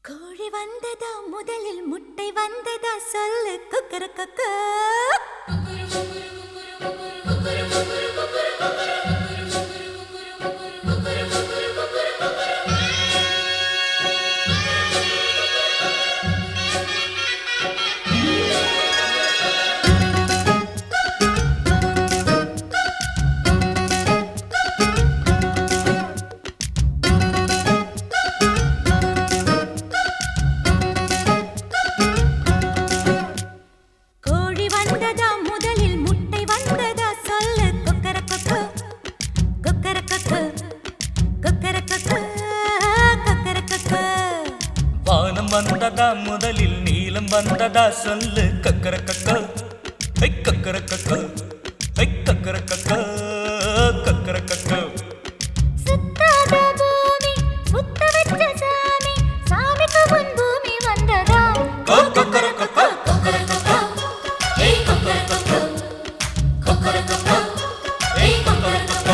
கோழி வந்ததா முதலில் முட்டை வந்ததா சொல்லு குக்கர கொக்கு கோழி வந்ததா முதலில் முட்டை வந்ததா சொல்லு குக்கர கொக்கு குக்கர கொக்கு குக்கர கொக்கு குக்கர கொக்கு வானம் வந்ததா முதலில் நீலம் வந்ததா சொல்லு கக்கர கக்க ஐ கக்கர கக்க ஐ கக்கர கக்க கக்கர கக்க சுத்தாத பூமி சுத்த வச்ச சாமி சாமிக்கு முன் பூமி வந்ததா கோ கக்கர கக்க கக்கர கக்க ஐ கக்கர கக்க கக்கர கக்க ஐ கக்கர கக்க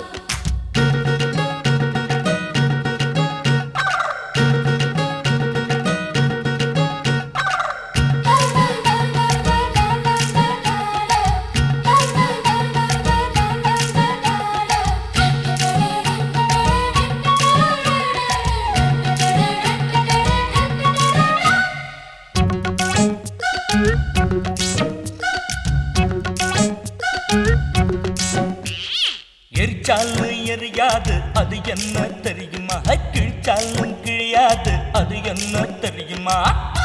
எரிச்சாலும் எரியாது அது என்ன தெரியுமா ஐ, கிழிச்சாலும் கிழியாது அது என்ன தெரியுமா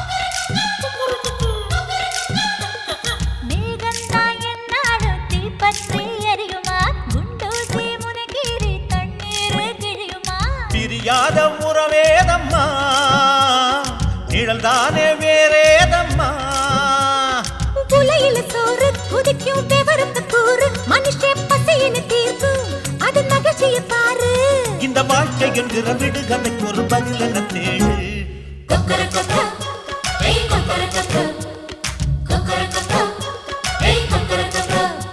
மேகந்தான் என்னாலும் தீப்பற்றி எரியுமா குண்டூசி முனகீரி தண்ணீர் கிழியுமா பிரியாத உறவேதம்மா நிழல் தானே வேறேதம்மா புலையில சோறு குதிக்கும் விவரத்து கூறு மனுஷ பசியின தீர்க்கும் அது மகிழ்ச்சியை பாரு இந்த வாழ்க்கை என்கிற விடுகதைக்கு ஒரு பதில் என தேடு கொக்கர கொக்க ஏய் கொக்கர கொக்க கொக்கர கொக்க ஏய் கொக்கர கொக்க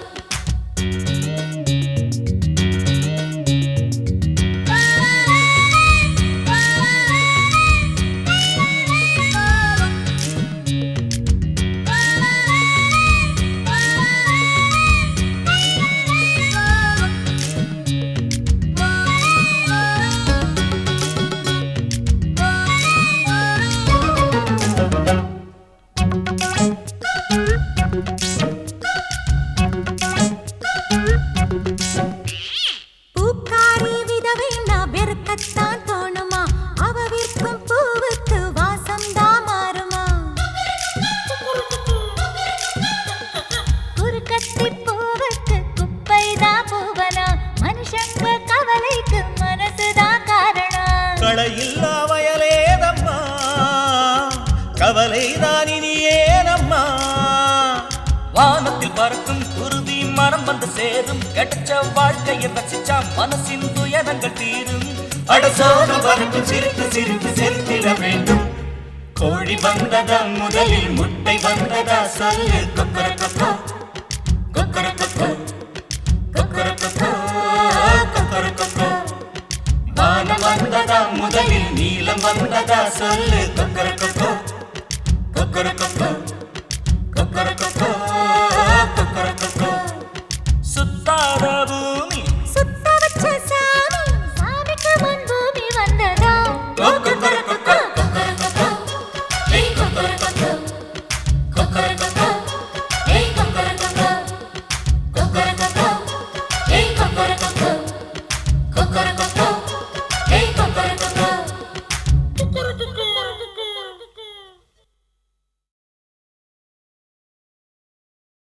பூக்காரி விதவை நான் வெறுக்கத்தான் தோணுமா அவ விற்கும் பூவுக்கு வாசம் தான் மாறுமா குறுக்கத்தி பூவுக்கு குப்பை தான் பூவனா மனுஷங்க கவலைக்கு மனசுதான் காரணம் களையில்லா வயலேதம்மா கவலை தான் இனி ஏனம்மா வானத்தில் பறக்கும் குருதி மனம் வந்து சேரும் கிடைச்ச வாழ்க்கையை ரசிச்சா மனசின் துயரங்கள் தீரும் அடசோன பறக்கும் சிரித்து சிரித்து செலுத்திட வேண்டும் கோழி வந்ததா முதலில் முட்டை வந்ததா சொல்லு கொக்கர கொக்கோ கொக்கர கொக்கோ கொக்கர கொக்கோ கொக்கர கொக்கோ வானம் வந்ததா முதலில் நீலம் வந்ததா சொல்லு கொக்கர கொக்கோ கொக்கர கொக்கோ கொக்கர கொக்கோ கொக்கர கொக்கோ சுத்தாத பூமி சுத்த வச்ச சாமி சாமிக்கு முன் பூமி வந்ததா கொக்கர கொக்கோ கொக்கர கொக்கோ ஏய் கொக்கர கொக்கோ கொக்கர கொக்கோ